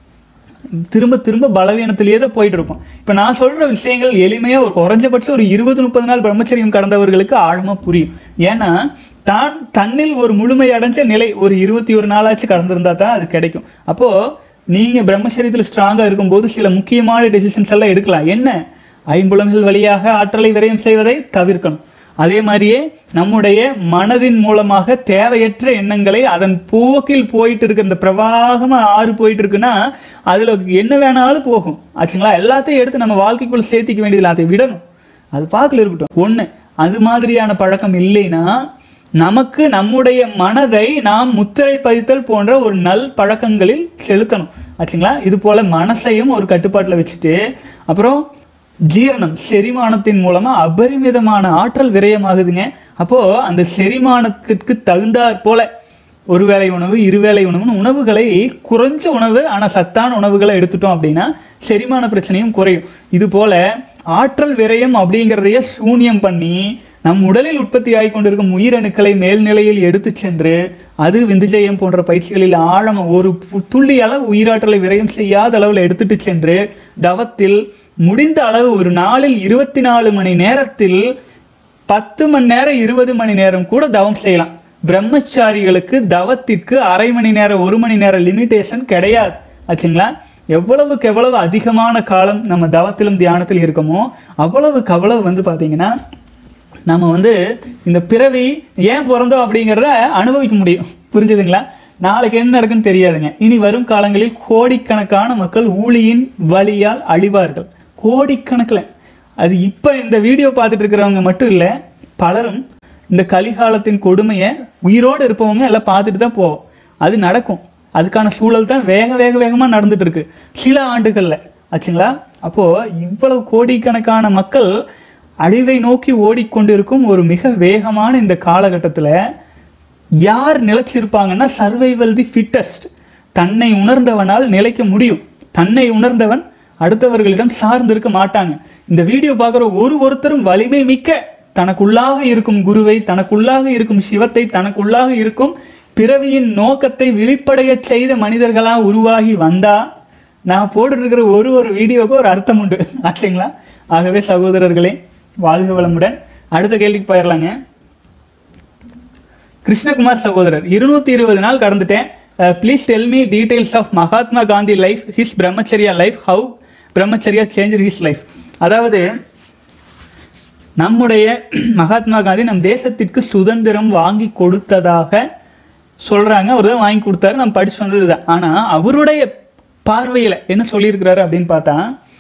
திரும்ப திரும்ப பலவீனத்திலேயே தான் போயிட்டு இருப்போம் இப்போ நான் சொல்ற விஷயங்கள் எளிமையா ஒரு குறைஞ்சபட்சம் ஒரு இருபது முப்பது நாள் பிரம்மச்சரியம் கடந்தவர்களுக்கு ஆழமா புரியும் ஏன்னா தான் தன்னில் ஒரு முழுமை அடைஞ்ச நிலை ஒரு இருபத்தி ஒரு நாளாச்சு கடந்திருந்தா தான் அது கிடைக்கும் அப்போ நீங்க பிரம்மச்சரியத்தில் ஸ்ட்ராங்கா இருக்கும்போது சில முக்கியமான டெசிஷன்ஸ் எல்லாம் எடுக்கலாம் என்ன ஐம்புலன்கள் வழியாக ஆற்றலை விரயம் செய்வதை தவிர்க்கணும் அதே மாதிரியே நம்முடைய மனதின் மூலமாக தேவையற்ற எண்ணங்களை அதன் போக்கில் போயிட்டு இருக்கு இந்த பிரவாகமா ஆறு போயிட்டு இருக்குன்னா அதுல என்ன வேணாலும் போகும் ஆச்சுங்களா எல்லாத்தையும் எடுத்து நம்ம வாழ்க்கைக்குள்ள சேர்த்திக்க வேண்டியதில்லை அதை விடணும் அது பார்க்கல இருக்கட்டும் ஒண்ணு அது மாதிரியான பழக்கம் இல்லைன்னா நமக்கு நம்முடைய மனதை நாம் முத்திரை பதித்தல் போன்ற ஒரு நல் பழக்கங்களில் செலுத்தணும் ஆச்சுங்களா இது போல மனசையும் ஒரு கட்டுப்பாட்டுல வச்சுட்டு அப்புறம் ஜீரணம் செரிமானத்தின் மூலமா அபரிமிதமான ஆற்றல் விரயமாகுதுங்க அப்போ அந்த செரிமானத்திற்கு தகுந்தாற் போல ஒரு வேளை உணவு இருவேளை உணவுன்னு உணவுகளை குறைஞ்ச உணவு ஆனா சத்தான உணவுகளை எடுத்துட்டோம் அப்படின்னா செரிமான பிரச்சனையும் குறையும் இது போல ஆற்றல் விரயம் அப்படிங்கிறதையே சூன்யம் பண்ணி நம் உடலில் உற்பத்தி ஆகி கொண்டிருக்கும் உயிரணுக்களை மேல்நிலையில் எடுத்து சென்று அது விந்துஜயம் போன்ற பயிற்சிகளில் ஆழம் ஒரு பு- துள்ளி அளவு உயிராற்றலை விரயம் செய்யாத அளவில் எடுத்துட்டு சென்று தவத்தில் முடிந்த அளவு ஒரு நாளில் இருபத்தி நாலு மணி நேரத்தில் பத்து மணி நேரம் இருபது மணி நேரம் கூட தவம் செய்யலாம் பிரம்மச்சாரிகளுக்கு தவத்திற்கு அரை மணி நேரம் ஒரு மணி நேரம் லிமிட்டேஷன் கிடையாது ஆச்சுங்களா எவ்வளவுக்கு எவ்வளவு அதிகமான காலம் நம்ம தவத்திலும் தியானத்தில் இருக்கமோ அவ்வளவுக்கு அவ்வளவு வந்து பாத்தீங்கன்னா நம்ம வந்து இந்த பிறவி ஏன் பிறந்தோம் அப்படிங்கிறத அனுபவிக்க முடியும் புரிஞ்சுதுங்களா நாளைக்கு என்ன நடக்குன்னு தெரியாதுங்க இனி வரும் காலங்களில் கோடிக்கணக்கான மக்கள் ஊழியின் வழியால் அழிவார்கள் கோடிக்கணக்கில் அது இப்போ இந்த வீடியோ பார்த்துட்டு இருக்கிறவங்க மட்டும் இல்லை பலரும் இந்த கலிகாலத்தின் கொடுமையை உயிரோடு இருப்பவங்க எல்லாம் பார்த்துட்டு தான் போவோம் அது நடக்கும் அதுக்கான சூழல் தான் வேக வேக வேகமாக நடந்துட்டு இருக்கு சில ஆண்டுகளில் ஆச்சுங்களா அப்போது இவ்வளவு கோடிக்கணக்கான மக்கள் அழிவை நோக்கி ஓடிக்கொண்டிருக்கும் ஒரு மிக வேகமான இந்த காலகட்டத்தில் யார் நிலைச்சிருப்பாங்கன்னா சர்வைவல் தி ஃபிட்டஸ்ட் தன்னை உணர்ந்தவனால் நிலைக்க முடியும் தன்னை உணர்ந்தவன் அடுத்தவர்களிடம் சார்ந்து இருக்க மாட்டாங்க இந்த வீடியோ பார்க்குற ஒரு ஒருத்தரும் வலிமை மிக்க தனக்குள்ளாக இருக்கும் குருவை தனக்குள்ளாக இருக்கும் சிவத்தை தனக்குள்ளாக இருக்கும் பிறவியின் நோக்கத்தை வெளிப்படைய செய்த மனிதர்களா உருவாகி வந்தா நான் போட்டுருக்கிற ஒரு ஒரு வீடியோவுக்கு ஒரு அர்த்தம் உண்டு ஆச்சுங்களா ஆகவே சகோதரர்களே வாழ்க வளமுடன் அடுத்த கேள்விக்கு போயிடலாங்க கிருஷ்ணகுமார் சகோதரர் இருநூத்தி இருபது நாள் கடந்துட்டேன் please tell me details of Mahatma Gandhi life his brahmacharya life how brahmacharya change his life அதாவது நம்முடைய மகாத்மா காந்தி நம் தேசத்திற்கு சுதந்திரம் வாங்கி கொடுத்ததாக சொல்றாங்க அவர் தான் வாங்கி கொடுத்தாரு நம்ம படிச்சு வந்தது தான் ஆனால் அவருடைய பார்வையில் என்ன சொல்லியிருக்கிறாரு அப்படின்னு பார்த்தா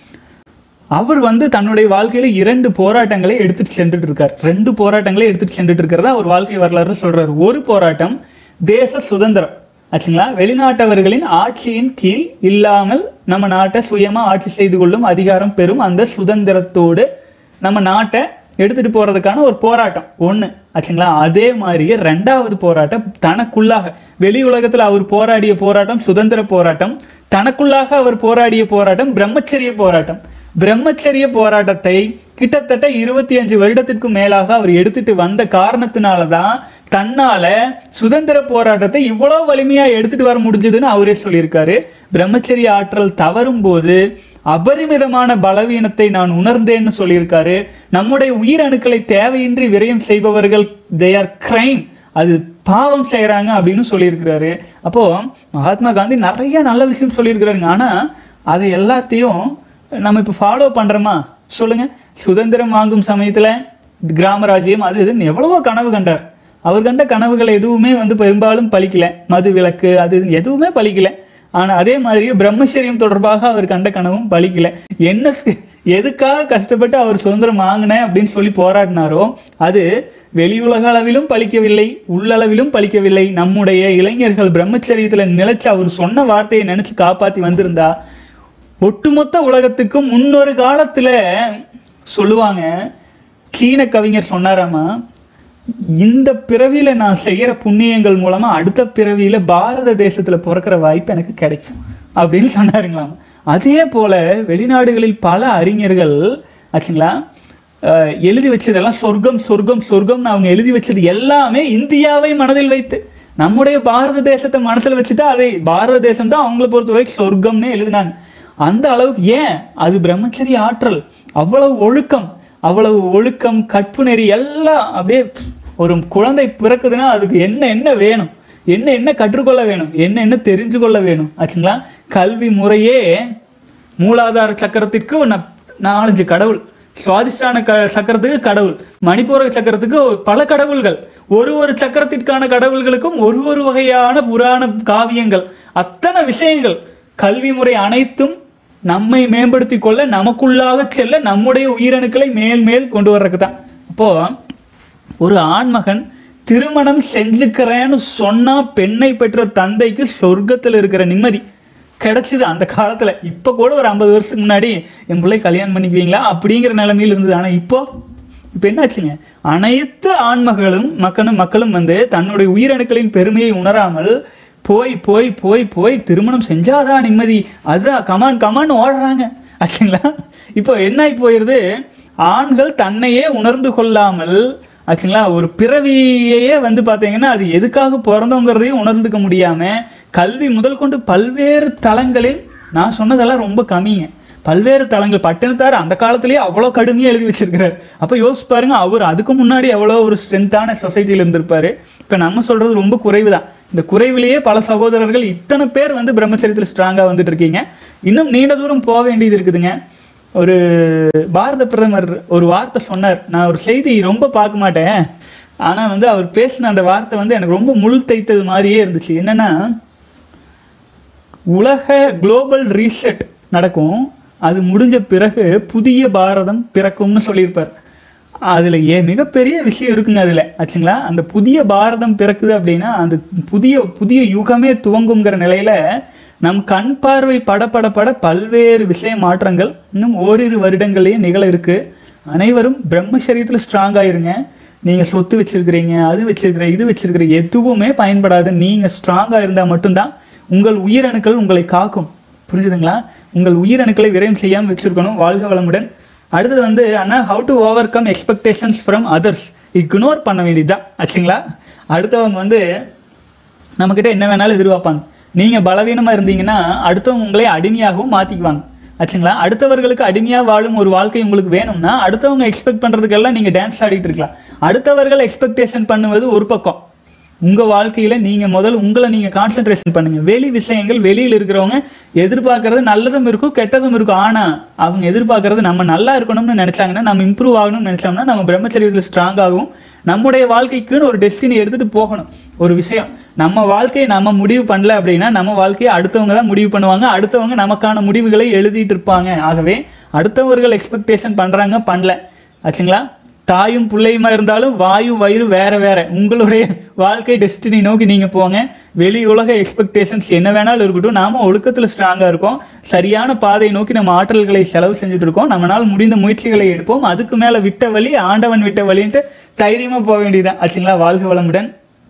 அவர் வந்து தன்னுடைய வாழ்க்கையில இரண்டு போராட்டங்களை எடுத்துட்டு சென்றுட்டு இருக்கார் ரெண்டு போராட்டங்களை எடுத்துட்டு சென்றுட்டு இருக்கிறதா அவர் வாழ்க்கை வரலாறு சொல்றாரு ஒரு போராட்டம் தேச சுதந்திரம் ஆச்சுங்களா வெளிநாட்டவர்களின் ஆட்சியின் கீழ் இல்லாமல் நம்ம நாட்டை சுயமா ஆட்சி செய்து கொள்ளும் அதிகாரம் பெறும் அந்த சுதந்திரத்தோடு நம்ம நாட்டை எடுத்துட்டு போறதுக்கான ஒரு போராட்டம் ஒண்ணு ஆச்சுங்களா அதே மாதிரியே ரெண்டாவது போராட்டம் தனக்குள்ளாக வெளி உலகத்துல அவர் போராடிய போராட்டம் சுதந்திர போராட்டம் தனக்குள்ளாக அவர் போராடிய போராட்டம் பிரம்மச்சரிய போராட்டம் பிரம்மச்சரிய போராட்டத்தை கிட்டத்தட்ட இருபத்தி அஞ்சு வருடத்திற்கு மேலாக அவர் எடுத்துட்டு வந்த காரணத்தினால தான் தன்னால சுதந்திர போராட்டத்தை இவ்வளவு வலிமையா எடுத்துட்டு வர முடிஞ்சதுன்னு அவரே சொல்லியிருக்காரு பிரம்மச்சரிய ஆற்றல் தவறும் போது அபரிமிதமான பலவீனத்தை நான் உணர்ந்தேன்னு சொல்லியிருக்காரு நம்முடைய உயிரணுக்களை தேவையின்றி விரயம் செய்பவர்கள் தே ஆர் கிரைம் அது பாவம் செய்கிறாங்க அப்படின்னு சொல்லியிருக்கிறாரு அப்போ மகாத்மா காந்தி நிறைய நல்ல விஷயம் சொல்லியிருக்கிறாருங்க ஆனா அதை எல்லாத்தையும் நம்ம இப்போ ஃபாலோ பண்றோமா சொல்லுங்க சுதந்திரம் வாங்கும் சமயத்துல கிராம ராஜ்யம் அது இதுன்னு எவ்வளவோ கனவு கண்டார் அவர் கண்ட கனவுகள் எதுவுமே வந்து பெரும்பாலும் பலிக்கல மது விலக்கு அது இதுன்னு எதுவுமே பலிக்கல ஆனா அதே மாதிரியே பிரம்மச்சரியம் தொடர்பாக அவர் கண்ட கனவும் பலிக்கல என்ன எதுக்காக கஷ்டப்பட்டு அவர் சுதந்திரம் வாங்கினேன் அப்படின்னு சொல்லி போராடினாரோ அது வெளியுலக அளவிலும் பலிக்கவில்லை உள்ளளவிலும் பலிக்கவில்லை நம்முடைய இளைஞர்கள் பிரம்மச்சரியத்துல நிலைச்சு அவர் சொன்ன வார்த்தையை நினைச்சு காப்பாத்தி வந்திருந்தா ஒட்டுமொத்த உலகத்துக்கும் முன்னொரு காலத்துல சொல்லுவாங்க சீன கவிஞர் சொன்னாராமா இந்த பிறவியில நான் செய்யற புண்ணியங்கள் மூலமா அடுத்த பிறவியில பாரத தேசத்துல பிறக்கிற வாய்ப்பு எனக்கு கிடைக்கும் அப்படின்னு சொன்னாருங்களாம் அதே போல வெளிநாடுகளில் பல அறிஞர்கள் ஆச்சுங்களா அஹ், எழுதி வச்சதெல்லாம் சொர்க்கம் சொர்க்கம் சொர்க்கம்னு அவங்க எழுதி வச்சது எல்லாமே இந்தியாவை மனதில் வைத்து நம்முடைய பாரத தேசத்தை மனசுல வச்சுட்டா அதை பாரத தேசம் தான் அவங்கள பொறுத்த வரைக்கும் சொர்க்கம்னே எழுதினாங்க அந்த அளவுக்கு ஏன் அது பிரம்மச்சரிய ஆற்றல் அவ்வளவு ஒழுக்கம் அவ்வளவு ஒழுக்கம் கற்பு நெறி எல்லாம் அப்படியே ஒரு குழந்தை பிறக்குதுன்னா அதுக்கு என்ன என்ன வேணும் என்ன என்ன கற்றுக்கொள்ள வேணும் என்ன என்ன தெரிஞ்சு கொள்ள வேணும் ஆச்சுங்களா கல்வி முறையே மூலாதார சக்கரத்திற்கு ஒரு ந- நாலஞ்சு கடவுள் சுவாதிஷ்டான க சக்கரத்துக்கு கடவுள் மணிப்பூர சக்கரத்துக்கு பல கடவுள்கள் ஒரு ஒரு சக்கரத்திற்கான கடவுள்களுக்கும் ஒரு ஒரு வகையான புராண காவியங்கள் அத்தனை விஷயங்கள் கல்வி முறை அனைத்தும் நம்மை மேம்படுத்தி கொள்ள நமக்குள்ளாக செல்ல நம்முடைய உயிரணுக்களை மேல் மேல் கொண்டு வர்றதுக்கு தான் அப்போ ஒரு ஆண்மகன் திருமணம் செஞ்சுக்கிறேன்னு சொன்னா பெண்ணை பெற்ற தந்தைக்கு சொர்க்கத்துல இருக்கிற நிம்மதி கிடைச்சது அந்த காலத்துல இப்ப கூட ஒரு ஐம்பது வருஷத்துக்கு முன்னாடி என் பிள்ளை கல்யாணம் பண்ணிக்குவீங்களா அப்படிங்கிற நிலைமையில் இருந்தது ஆனா இப்போ இப்போ என்னாச்சுங்க அனைத்து ஆண்மகளும் மக்களும் மக்களும் வந்து தன்னுடைய உயிரணுக்களின் பெருமையை உணராமல் போய் போய் போய் போய் திருமணம் செஞ்சாதான் நிம்மதி அதுதான் கமான் கமான் ஓடுறாங்க ஆச்சுங்களா இப்போ என்ன ஆகி போயிருது ஆண்கள் தன்னையே உணர்ந்து கொள்ளாமல் ஆச்சுங்களா ஒரு பிறவியையே வந்து பார்த்தீங்கன்னா அது எதுக்காக பிறந்தோங்கிறதையும் உணர்ந்துக்க முடியாம கல்வி முதல் கொண்டு பல்வேறு தளங்களில் நான் சொன்னதெல்லாம் ரொம்ப கம்மிங்க பல்வேறு தளங்கள் பட்டினத்தார் அந்த காலத்திலேயே அவ்வளோ கடுமையாக எழுதி வச்சிருக்கிறார் அப்போ யோசிச்சு பாருங்க அவர் அதுக்கு முன்னாடி எவ்வளோ ஒரு ஸ்ட்ரென்த்தான சொசைட்டியில் இருந்திருப்பாரு இப்போ நம்ம சொல்றது ரொம்ப குறைவு தான் இந்த குறைவிலேயே பல சகோதரர்கள் இத்தனை பேர் வந்து பிரம்மச்சரியத்தில் ஸ்ட்ராங்காக வந்துட்டு இருக்கீங்க இன்னும் நீண்ட தூரம் போக வேண்டியது இருக்குதுங்க ஒரு பாரத பிரதமர் ஒரு வார்த்தை சொன்னார் நான் ஒரு செய்தி ரொம்ப பார்க்க மாட்டேன் ஆனால் வந்து அவர் பேசின அந்த வார்த்தை வந்து எனக்கு ரொம்ப முள் தைத்தது மாதிரியே இருந்துச்சு என்னன்னா உலக குளோபல் ரீசெட் நடக்கும் அது முடிஞ்ச பிறகு புதிய பாரதம் பிறக்கும்னு சொல்லியிருப்பார் அதில் ஏ மிகப்பெரிய விஷயம் இருக்குங்க அதில் ஆச்சுங்களா அந்த புதிய பாரதம் பிறக்குது அப்படின்னா அந்த புதிய புதிய யுகமே துவங்குங்கிற நிலையில நம் கண் பார்வை பட பட பட பல்வேறு விஷய மாற்றங்கள் இன்னும் ஓரிரு வருடங்களே நிகழ இருக்கு அனைவரும் பிரம்மச்சரியத்தில் ஸ்ட்ராங் ஆயிருங்க நீங்க சொத்து வச்சிருக்கிறீங்க அது வச்சிருக்கிற இது வச்சிருக்கிற எதுவுமே பயன்படாது நீங்க ஸ்ட்ராங்கா இருந்தா மட்டும்தான் உங்கள் உயிரணுக்கள் உங்களை காக்கும் புரிஞ்சுதுங்களா உங்கள் உயிரணுக்களை விரயம் செய்யாமல் வச்சிருக்கணும் வாழ்க வளமுடன் அடுத்தது வந்து அண்ணா how to overcome expectations from others ignore பண்ண வேண்டியதுதான் ஆச்சுங்களா அடுத்தவங்க வந்து நம்மக்கிட்ட என்ன வேணாலும் எதிர்பார்ப்பாங்க நீங்கள் பலவீனமாக இருந்தீங்கன்னா அடுத்தவங்க உங்களை அடிமையாகவும் மாற்றிக்குவாங்க ஆச்சுங்களா அடுத்தவர்களுக்கு அடிமையாக வாழும் ஒரு வாழ்க்கை உங்களுக்கு வேணும்னா அடுத்தவங்க எக்ஸ்பெக்ட் பண்ணுறதுக்கெல்லாம் நீங்கள் டான்ஸ் ஆடிட்டு இருக்கலாம் அடுத்தவர்கள் எக்ஸ்பெக்டேஷன் பண்ணுவது ஒரு பக்கம் உங்க வாழ்க்கையில நீங்க முதல் உங்களை நீங்க கான்சென்ட்ரேஷன் பண்ணுங்க வெளி விஷயங்கள் வெளியில இருக்கிறவங்க எதிர்பார்க்கறது நல்லதும் இருக்கும் கெட்டதும் இருக்கும் ஆனா அவங்க எதிர்பார்க்கறது நம்ம நல்லா இருக்கணும்னு நினைச்சாங்கன்னா நம்ம இம்ப்ரூவ் ஆகணும்னு நினைச்சோம்னா நம்ம பிரம்மச்சரியத்தில் ஸ்ட்ராங் ஆகும் நம்முடைய வாழ்க்கைக்குன்னு ஒரு டெஸ்டினி எடுத்துட்டு போகணும் ஒரு விஷயம் நம்ம வாழ்க்கையை நம்ம முடிவு பண்ணல அப்படின்னா நம்ம வாழ்க்கையை அடுத்தவங்க தான் முடிவு பண்ணுவாங்க அடுத்தவங்க நமக்கான முடிவுகளை எழுதிட்டு இருப்பாங்க ஆகவே அடுத்தவர்கள் எக்ஸ்பெக்டேஷன் பண்றாங்க பண்ணல ஆச்சுங்களா தாயும் பிள்ளையுமா இருந்தாலும் வாயு வயிறு வேற வேற உங்களுடைய வாழ்க்கை டெஸ்டினி நோக்கி நீங்க போங்க வெளி உலக எக்ஸ்பெக்டேஷன்ஸ் என்ன வேணாலும் இருக்கட்டும் நாம ஒழுக்கத்துல ஸ்ட்ராங்கா இருக்கோம் சரியான பாதையை நோக்கி நம்ம ஆற்றல்களை செலவு செஞ்சுட்டு இருக்கோம் நம்மளால முடிந்த முயற்சிகளை எடுப்போம் அதுக்கு மேல விட்ட வழி ஆண்டவன் விட்ட வழின்ட்டு தைரியமா போக வேண்டியதுதான் ஆச்சுங்களா வாழ்க வளமுடன்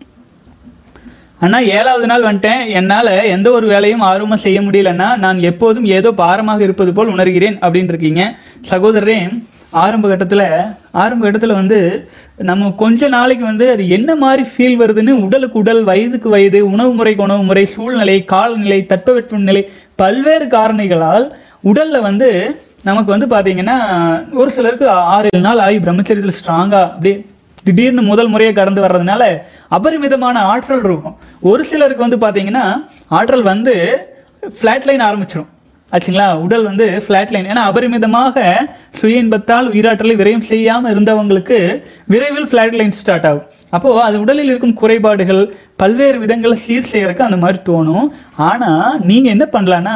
அண்ணா ஏழாவது நாள் வந்துட்டேன் என்னால் எந்த ஒரு வேலையும் ஆர்வமாக செய்ய முடியலன்னா நான் எப்போதும் ஏதோ பாரமாக இருப்பது போல் உணர்கிறேன் அப்படின்னு இருக்கீங்க சகோதரரே ஆரம்ப கட்டத்தில் ஆரம்ப கட்டத்தில் வந்து நம்ம கொஞ்ச நாளைக்கு வந்து அது என்ன மாதிரி ஃபீல் வருதுன்னு உடலுக்கு உடல் வயதுக்கு வயது உணவு முறைக்கு உணவு முறை சூழ்நிலை காலநிலை தட்பவெட்ப நிலை பல்வேறு காரணிகளால் உடல்ல வந்து நமக்கு வந்து பாத்தீங்கன்னா ஒரு சிலருக்கு ஆறு ஏழு நாள் ஆகி பிரம்மச்சரியத்தில் ஸ்ட்ராங்கா அப்படியே திடீர்னு முதல் முறையை கடந்து வர்றதுனால அபரிமிதமான ஆற்றல் இருக்கும் ஒரு சிலருக்கு வந்து பாத்தீங்கன்னா ஆற்றல் வந்து ஃப்ளாட் லைன் ஆரம்பிச்சிடும் ஆச்சுங்களா உடல் வந்து ஃப்ளாட் லைன் ஏன்னா அபரிமிதமாக சுய இன்பத்தால் உயிராற்றலை விரயம் செய்யாமல் இருந்தவங்களுக்கு விரைவில் ஃப்ளாட் லைன் ஸ்டார்ட் ஆகும் அப்போ அது உடலில் இருக்கும் குறைபாடுகள் பல்வேறு விதங்களை சீர் செய்யறதுக்கு அந்த மாதிரி தோணும் ஆனா நீங்க என்ன பண்ணலான்னா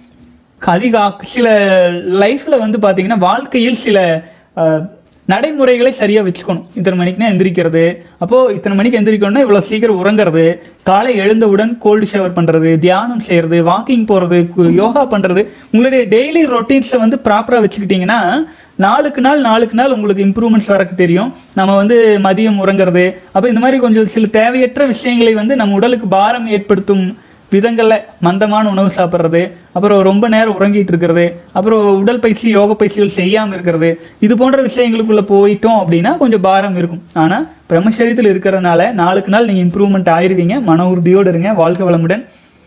அதிக சில லைஃப்ல வந்து பாத்தீங்கன்னா வாழ்க்கையில் சில அஹ், நடைமுறைகளை சரியா வச்சுக்கணும் இத்தனை மணிக்குனா எந்திரிக்கிறது அப்போ இத்தனை மணிக்கு எந்திரிக்கணும்னா இவ்வளவு சீக்கிரம் உறங்குறது காலை எழுந்தவுடன் கோல்டு ஷவர் பண்றது தியானம் செய்யறது வாக்கிங் போறது கு- யோகா பண்றது உங்களுடைய டெய்லி ரொட்டீன்ஸை வந்து ப்ராப்பரா வச்சுக்கிட்டீங்கன்னா நாளுக்கு நாள் நாளுக்கு நாள் உங்களுக்கு இம்ப்ரூவ்மெண்ட்ஸ் வரக்கு தெரியும் நம்ம வந்து மதியம் உறங்குறது அப்போ இந்த மாதிரி கொஞ்சம் சில தேவையற்ற விஷயங்களை வந்து நம்ம உடலுக்கு பாரம் ஏற்படுத்தும் விதங்கள்ல மந்தமான உணவு சாப்பிட்றது அப்புறம் ரொம்ப நேரம் உறங்கிட்டு இருக்கிறது அப்புறம் உடல் பயிற்சி யோக பயிற்சிகள் செய்யாம இருக்கிறது இது போன்ற விஷயங்களுக்குள்ள போயிட்டோம் அப்படின்னா கொஞ்சம் பாரம் இருக்கும் ஆனா பிரம்மச்சரியத்தில் இருக்கிறதுனால நாளுக்கு நாள் நீங்க இம்ப்ரூவ்மெண்ட் ஆயிருவீங்க மன உறுதியோடு இருங்க வாழ்க்கை வளமுடன்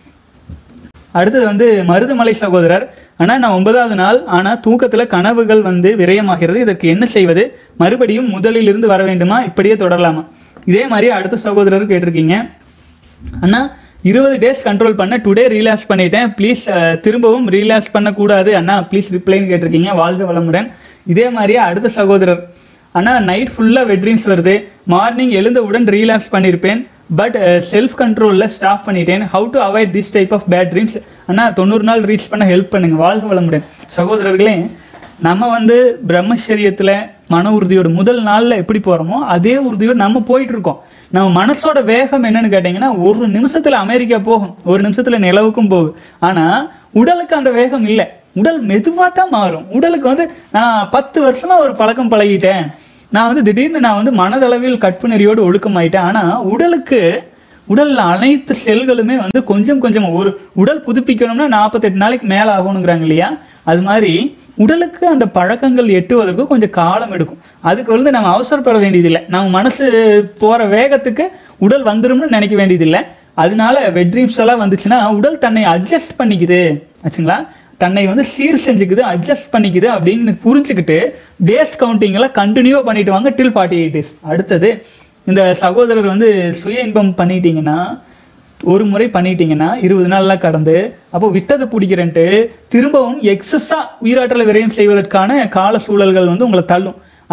அடுத்தது வந்து மருதமலை சகோதரர் ஆனா நான் ஒன்பதாவது நாள் ஆனா தூக்கத்துல கனவுகள் வந்து விரயமாகிறது இதற்கு என்ன செய்வது மறுபடியும் முதலில் இருந்து வர வேண்டுமா இப்படியே தொடரலாமா இதே மாதிரி அடுத்த சகோதரர் கேட்டிருக்கீங்க அண்ணா இருபது டேஸ் கண்ட்ரோல் பண்ண டுடே ரீலாக்ஸ் பண்ணிட்டேன் ப்ளீஸ் திரும்பவும் ரீலாக்ஸ் பண்ணக்கூடாது அண்ணா ப்ளீஸ் ரிப்ளைன்னு கேட்டிருக்கீங்க வாழ்க வளமுடன் இதே மாதிரியே அடுத்த சகோதரர் அண்ணா நைட் ஃபுல்லாக வெட் ட்ரீம்ஸ் வருது மார்னிங் எழுந்தவுடன் ரீலாக்ஸ் பண்ணியிருப்பேன் பட் செல்ஃப் கண்ட்ரோலில் ஸ்டாப் பண்ணிட்டேன் how to avoid this type of bad dreams அண்ணா தொண்ணூறு நாள் ரீச் பண்ண ஹெல்ப் பண்ணுங்க வாழ்க வளமுடன் சகோதரர்களே நம்ம வந்து பிரம்மச்சரியத்தில் மன உறுதியோட முதல் நாளில் எப்படி போகிறோமோ அதே உறுதியோடு நம்ம போயிட்டு இருக்கோம் நம்ம மனசோட வேகம் என்னன்னு கேட்டிங்கன்னா ஒரு நிமிஷத்தில் அமெரிக்கா போகும் ஒரு நிமிஷத்தில் நிலவுக்கும் போகும் ஆனால் உடலுக்கு அந்த வேகம் இல்லை உடல் மெதுவாக தான் மாறும் உடலுக்கு வந்து நான் பத்து வருஷமா ஒரு பழக்கம் பழகிட்டேன் நான் வந்து திடீர்னு நான் வந்து மனதளவில் கற்பு நெறியோடு ஒழுக்கமாயிட்டேன் ஆனால் உடலுக்கு உடல்ல அனைத்து செல்களுமே வந்து கொஞ்சம் கொஞ்சம் ஒரு உடல் புதுப்பிக்கணும்னா நாற்பத்தெட்டு நாளைக்கு மேலே ஆகணுங்கிறாங்க இல்லையா அது மாதிரி உடலுக்கு அந்த பழக்கங்கள் எட்டுவதற்கு கொஞ்சம் காலம் எடுக்கும் அதுக்கு வந்து நம்ம அவசரப்பட வேண்டியதில்லை நம்ம மனசு போற வேகத்துக்கு உடல் வந்துரும்னு நினைக்க வேண்டியதில்லை அதனால வெட் ட்ரீம்ஸ் எல்லாம் வந்துச்சுன்னா உடல் தன்னை அட்ஜஸ்ட் பண்ணிக்குது ஆச்சுங்களா தன்னை வந்து சீர் செஞ்சுக்குது அட்ஜஸ்ட் பண்ணிக்குது அப்படின்னு புரிஞ்சுக்கிட்டு டேஸ் கவுண்டிங்கில் கண்டினியூவாக பண்ணிட்டு வாங்க டில் ஃபார்ட்டி எயிட் டேஸ் அடுத்தது இந்த சகோதரர் வந்து சுய இன்பம் பண்ணிட்டீங்கன்னா ஒரு முறை பண்ணிட்டீங்கன்னா இருபது நாள்லாம் கடந்து அப்போ விட்டதை பிடிக்கிறேன்ட்டு திரும்பவும் எக்ஸஸாக உயிராற்றலை விரயம் செய்வதற்கான கால சூழல்கள் வந்து உங்களை தள்ளும்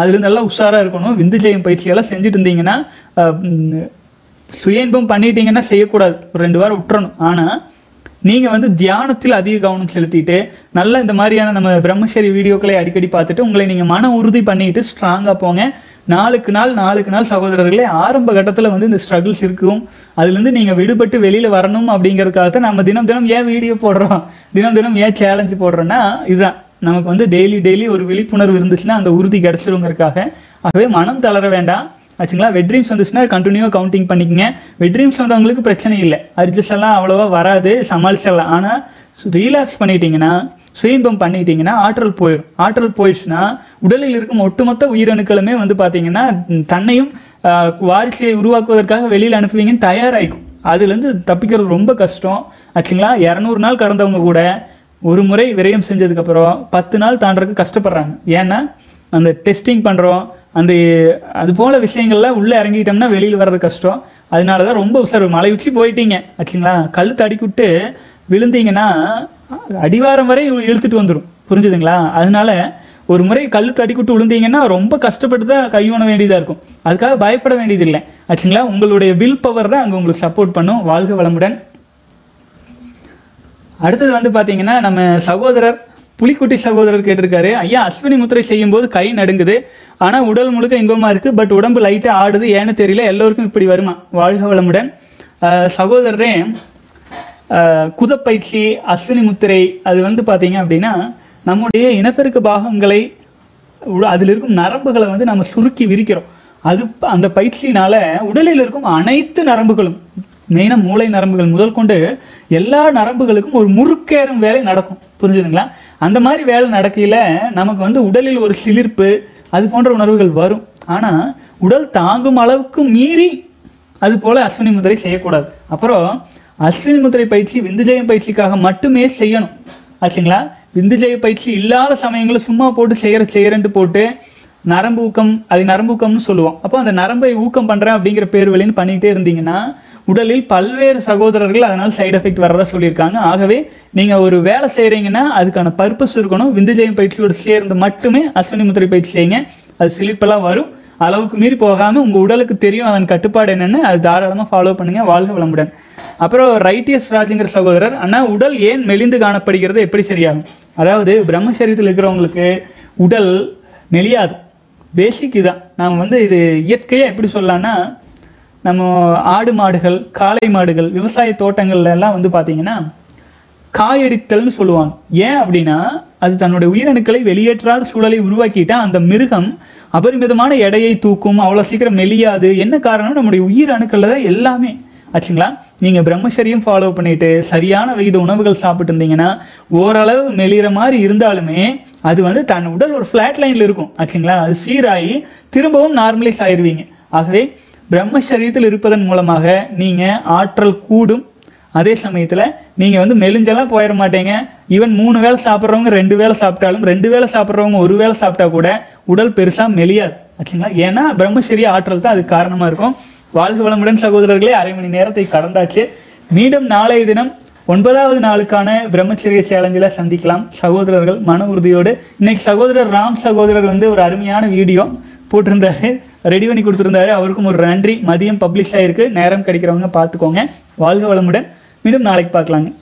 அதுலேருந்து எல்லாம் உஷாராக இருக்கணும் விந்து ஜெயம் பயிற்சியெல்லாம் செஞ்சுட்டு இருந்தீங்கன்னா அஹ், ம், சுய இன்பம் பண்ணிட்டீங்கன்னா செய்யக்கூடாது ஒரு ரெண்டு வாரம் விட்டுறணும் ஆனால் நீங்கள் வந்து தியானத்தில் அதிக கவனம் செலுத்திட்டு நல்ல இந்த மாதிரியான நம்ம பிரம்மச்சரி வீடியோக்களை அடிக்கடி பார்த்துட்டு உங்களை நீங்கள் மன உறுதி பண்ணிட்டு ஸ்ட்ராங்காக போங்க நாளுக்கு நாள் நாளுக்கு நாள் சகோதரர்களே ஆரம்ப கட்டத்தில் வந்து இந்த ஸ்ட்ரகிள்ஸ் இருக்கும் அதுலேருந்து நீங்கள் விடுபட்டு வெளியில் வரணும் அப்படிங்கிறதுக்காக தான் நம்ம தினம் தினம் ஏன் வீடியோ போடுறோம் தினம் தினம் ஏன் சேலஞ்சு போடுறோன்னா இதுதான் நமக்கு வந்து டெய்லி டெய்லி ஒரு விழிப்புணர்வு இருந்துச்சுன்னா அந்த உறுதி கிடச்சிருங்கிறதுக்காக ஆகவே மனம் தளர வேண்டாம் ஆச்சுங்களா வெட்ரீம்ஸ் வந்துச்சுன்னா கண்டினியூவாக கவுண்டிங் பண்ணிக்கங்க வெட்ரீம்ஸ் வந்தவங்களுக்கு பிரச்சனை இல்லை அரிஜஸ் எல்லாம் அவ்வளோவா வராது சமாளிச்சிடலாம் ஆனால் ரீலாக்ஸ் பண்ணிட்டீங்கன்னா சுயம்பம் பண்ணிட்டீங்கன்னா ஆற்றல் போயிடும் ஆற்றல் போயிடுச்சுன்னா உடலில் இருக்கும் ஒட்டுமொத்த உயிரணுக்களுமே வந்து பார்த்தீங்கன்னா ம், தன்னையும் ஆஹ், வாரிசையை உருவாக்குவதற்காக வெளியில் அனுப்புவீங்கன்னு தயாராகிக்கும் அதுலேருந்து தப்பிக்கிறது ரொம்ப கஷ்டம் ஆச்சுங்களா இரநூறு நாள் கடந்தவங்க கூட ஒரு முறை விரயம் செஞ்சதுக்கப்புறம் பத்து நாள் தாண்டறதுக்கு கஷ்டப்படுறாங்க ஏன்னா அந்த டெஸ்டிங் பண்ணுறோம் அந்த அது போல விஷயங்கள்லாம் உள்ளே இறங்கிட்டோம்னா வெளியில் வர்றது கஷ்டம் அதனால தான் ரொம்ப உசர்வு மலை உச்சி போயிட்டீங்க ஆச்சுங்களா கல் தடிக்கிட்டு விழுந்தீங்கன்னா அடிவாரம் வரை இழுத்துட்டு வந்துடும் புரிஞ்சுதுங்களா அதனால ஒரு முறை கல் தடிக்கிட்டு விழுந்தீங்கன்னா ரொம்ப கஷ்டப்பட்டு தான் கையோண வேண்டியதாக இருக்கும் அதுக்காக பயப்பட வேண்டியதில்லை ஆச்சுங்களா உங்களுடைய வில் பவர் தான் அங்கே உங்களுக்கு சப்போர்ட் பண்ணும் வாழ்க வளமுடன் அடுத்தது வந்து பார்த்தீங்கன்னா நம்ம சகோதரர் புலிக்குட்டி சகோதரர் கேட்டிருக்காரு ஐயா அஸ்வினி முத்திரை செய்யும்போது கை நடுங்குது ஆனால் உடல் முழுக்க இன்பமா இருக்கு பட் உடம்பு லைட்டாக ஆடுது ஏன்னு தெரியல எல்லோருக்கும் இப்படி வருமா வாழ்க வளமுடன் அஹ் சகோதரரே அஹ் குதப்பயிற்சி அஸ்வினி முத்திரை அது வந்து பார்த்தீங்க அப்படின்னா நம்முடைய இனப்பெருக்க பாகங்களை உட- அதில் இருக்கும் நரம்புகளை வந்து நம்ம சுருக்கி விரிக்கிறோம் அது ப- அந்த பயிற்சியினால உடலில் இருக்கும் அனைத்து நரம்புகளும் மெயினாக மூளை நரம்புகள் முதல் கொண்டு எல்லா நரம்புகளுக்கும் ஒரு முறுக்கேறும் வேலை நடக்கும் புரிஞ்சுதுங்களா அந்த மாதிரி வேலை நடக்கையில் நமக்கு வந்து உடலில் ஒரு சிலிர்ப்பு அது போன்ற உணர்வுகள் வரும் ஆனால் உடல் தாங்கும் அளவுக்கு மீறி அது போல அஸ்வினி முத்திரை செய்யக்கூடாது அப்புறம் அஸ்வினி முத்திரை பயிற்சி விந்துஜயம் பயிற்சிக்காக மட்டுமே செய்யணும் ஆச்சுங்களா விந்துஜய பயிற்சி இல்லாத சமயங்களில் சும்மா போட்டு செய்கிற செய்கிறன்ட்டு போட்டு நரம்பு ஊக்கம் அது நரம்பு ஊக்கம்னு சொல்லுவோம் அப்போ அந்த நரம்பை ஊக்கம் பண்ணுறேன் அப்படிங்கிற பேர் வழின்னு பண்ணிகிட்டே இருந்தீங்கன்னா உடலில் பல்வேறு சகோதரர்கள் அதனால் சைடு எஃபெக்ட் வரதா சொல்லியிருக்காங்க ஆகவே நீங்கள் ஒரு வேலை செய்கிறீங்கன்னா அதுக்கான பர்பஸ் இருக்கணும் விந்துஜயம் பயிற்சியோடு சேர்ந்து மட்டுமே அஸ்வினி முத்திரை பயிற்சி செய்யுங்க அது சிலிப்பெல்லாம் வரும் அளவுக்கு மீறி போகாமல் உங்கள் உடலுக்கு தெரியும் அதன் கட்டுப்பாடு என்னன்னு அது தாராளமாக ஃபாலோ பண்ணுங்க வாழ்க வளமுடன் அப்புறம் ரைட்டியஸ் ராஜுங்கிற சகோதரர் அண்ணா உடல் ஏன் மெலிந்து காணப்படுகிறது எப்படி சரியாகும் அதாவது பிரம்மச்சரியத்தில் இருக்கிறவங்களுக்கு உடல் மெலியாது பேசிக் இதான் நாம் வந்து இது இயற்கையாக எப்படி சொல்லலாம்னா நம்ம ஆடு மாடுகள் காளை மாடுகள் விவசாய தோட்டங்கள்ல எல்லாம் வந்து பார்த்தீங்கன்னா காயடித்தல்னு சொல்லுவாங்க ஏன் அப்படின்னா அது தன்னுடைய உயிரணுக்களை வெளியேற்றாத சூழலை உருவாக்கிட்டா அந்த மிருகம் அபரிமிதமான எடையை தூக்கும் அவ்வளோ சீக்கிரம் மெலியாது என்ன காரணம் நம்முடைய உயிர் அணுக்கள்ல தான் எல்லாமே ஆச்சுங்களா நீங்கள் பிரம்மச்சரியம் ஃபாலோ பண்ணிட்டு சரியான விகித உணவுகள் சாப்பிட்டு இருந்தீங்கன்னா ஓரளவு மெலிகிற மாதிரி இருந்தாலுமே அது வந்து தன் உடல் ஒரு ஃப்ளாட் லைனில் இருக்கும் ஆச்சுங்களா அது சீராகி திரும்பவும் நார்மலைஸ் ஆயிருவீங்க ஆகவே பிரம்மச்சரியத்தில் இருப்பதன் மூலமாக நீங்கள் ஆற்றல் கூடும் அதே சமயத்தில் நீங்கள் வந்து மெலிஞ்செல்லாம் போயிட மாட்டீங்க ஈவன் மூணு வேளை சாப்பிட்றவங்க ரெண்டு வேளை சாப்பிட்டாலும் ரெண்டு வேளை சாப்பிட்றவங்க ஒரு வேளை சாப்பிட்டா கூட உடல் பெருசாக மெலியாது ஆச்சுங்களா ஏன்னா பிரம்மச்சரிய ஆற்றல் தான் அதுக்கு காரணமாக இருக்கும் வாழ்க வளமுடன் சகோதரர்களே அரை மணி நேரத்தை கடந்தாச்சு மீண்டும் நாளைய தினம் ஒன்பதாவது நாளுக்கான பிரம்மச்சரிய சேலஞ்சில் சந்திக்கலாம் சகோதரர்கள் மன உறுதியோடு இன்னைக்கு சகோதரர் ராம் சகோதரர் வந்து ஒரு அருமையான வீடியோ போட்டிருந்தாரு ரெடி பண்ணி கொடுத்துருந்தாரு அவருக்கும் ஒரு நன்றி மதியம் பப்ளிஷ் ஆயிருக்கு நேரம் கிடைக்கிறவங்க பார்த்துக்கோங்க வாழ்க வளமுடன் மீண்டும் நாளைக்கு பார்க்கலாங்க